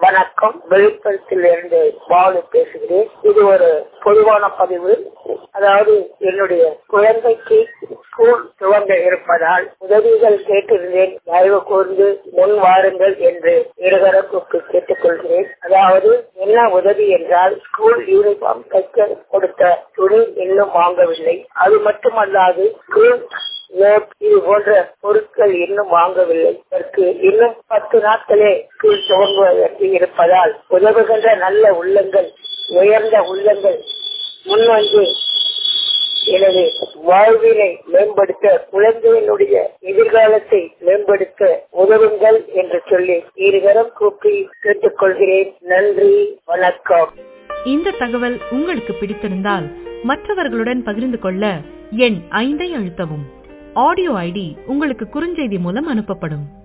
வணக்கம் விழுப்புரத்தில் இருந்து பாலு பேசுகிறேன் இது ஒரு பொதுவான பதிவு அதாவது என்னுடைய குழந்தைக்கு ஸ்கூல் துவங்க இருப்பதால் உதவிகள் கேட்டிருந்தேன் தயவு கூர்ந்து முன் வாருங்கள் என்று இருதரப்புக்கு கேட்டுக்கொள்கிறேன் அதாவது என்ன உதவி என்றால் ஸ்கூல் யூனிஃபார்ம் தைக்க கொடுத்த துணி இன்னும் வாங்கவில்லை அது மட்டுமல்லாது ஸ்கூல் நோட் இது போன்ற பொருட்கள் இன்னும் வாங்கவில்லை இதற்கு இன்னும் பத்து நாட்களே ஸ்கூல் துவங்குவதற்கு இருப்பதால் உதவுகின்ற நல்ல உள்ளங்கள் உயர்ந்த உள்ளங்கள் முன்வந்து எனது வாழ்வினை மேம்படுத்த குழந்தையினுடைய எதிர்காலத்தை மேம்படுத்த உதவுங்கள் என்று சொல்லி இருகரம் கூப்பி கேட்டுக்கொள்கிறேன் நன்றி வணக்கம் இந்த தகவல் உங்களுக்கு பிடித்திருந்தால் மற்றவர்களுடன் பகிர்ந்து கொள்ள எண் ஐந்தை அழுத்தவும் ஆடியோ ஐடி உங்களுக்கு குறுஞ்செய்தி மூலம் அனுப்பப்படும்